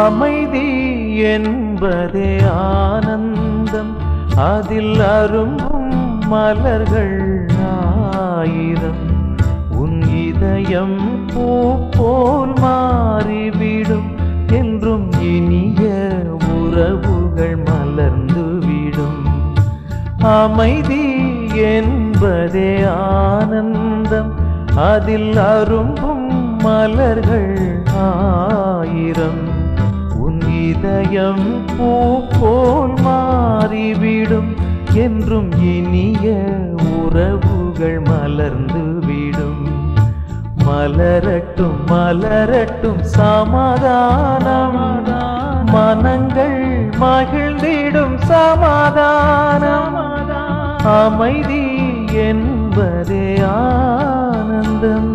அமைதி என்பதே ஆனந்தம் அதில் அரும்பும் மலர்கள் ஆயிரம் உன் இதயம் பூ போல் மாறிவிடும் என்றும் இனிய உறவுகள் மலர்ந்துவிடும் அமைதி என்பதே ஆனந்தம் அதில் அரும்பும் மலர்கள் ஆயிரம் உன் இதயம் பூ போல் மாறிவிடும் என்றும் இனிய உறவுகள் மலர்ந்துவிடும் மலரட்டும் மலரட்டும் சமாதானம் மனங்கள் மகிழ்ந்திடும் சமாதானம் அமைதி என்பதே ஆனந்தம்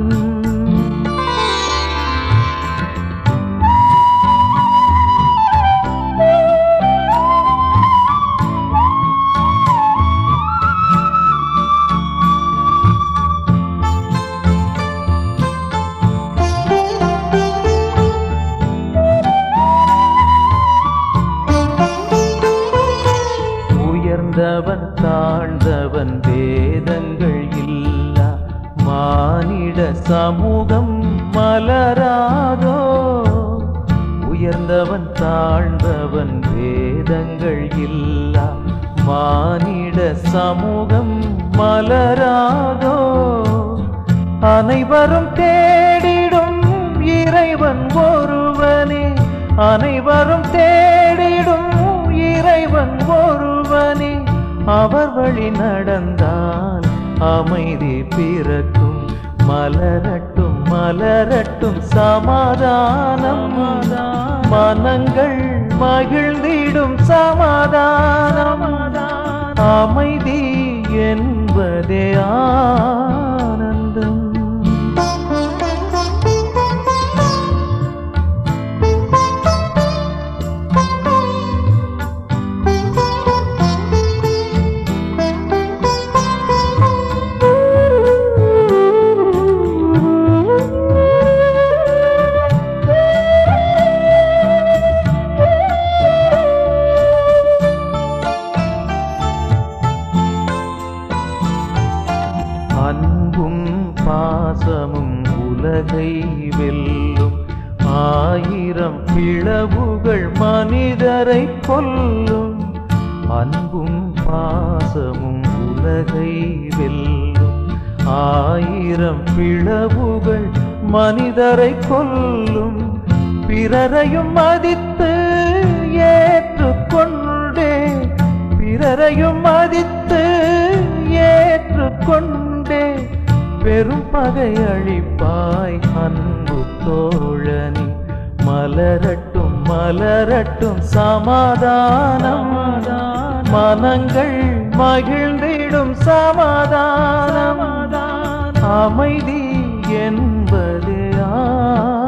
உயர்ந்தவன் தாழ்ந்தவன் வேதங்கள் இல்லா மானிட சமூகம் மலராதோ உயர்ந்தவன் தாழ்ந்தவன் வேதங்கள் இல்லா மானிட சமூகம் மலராதோ அனைவரும் தேடிடும் இறைவன் ஒருவனே அனைவரும் தேடிடும் இறைவன் ஒருவனே அவர் வழி நடந்தால் அமைதி பிறக்கும் மலரட்டும் மலரட்டும் சமாதானம் மனங்கள் மகிழ்ந்திடும் சமாதானம் அமைதி என்பதே ஆனந்தம் அன்பும் பாசமும் உலகை வெல்லும் ஆயிரம் பிளவுகள் மனிதரை கொல்லும் அன்பும் பாசமும் உலகை வெல்லும் ஆயிரம் பிளவுகள் மனிதரை கொல்லும் பிறரையும் மதித்து ஏற்றுக்கொண்டே பிறரையும் மதித்து ஏற்றுக்கொண்டே பெரும் பகை அழிப்பாய் அன்பு தோழனி மலரட்டும் மலரட்டும் சமாதானம் மனங்கள் மகிழ்ந்திடும் சமாதானம் அமைதி என்பது ஆ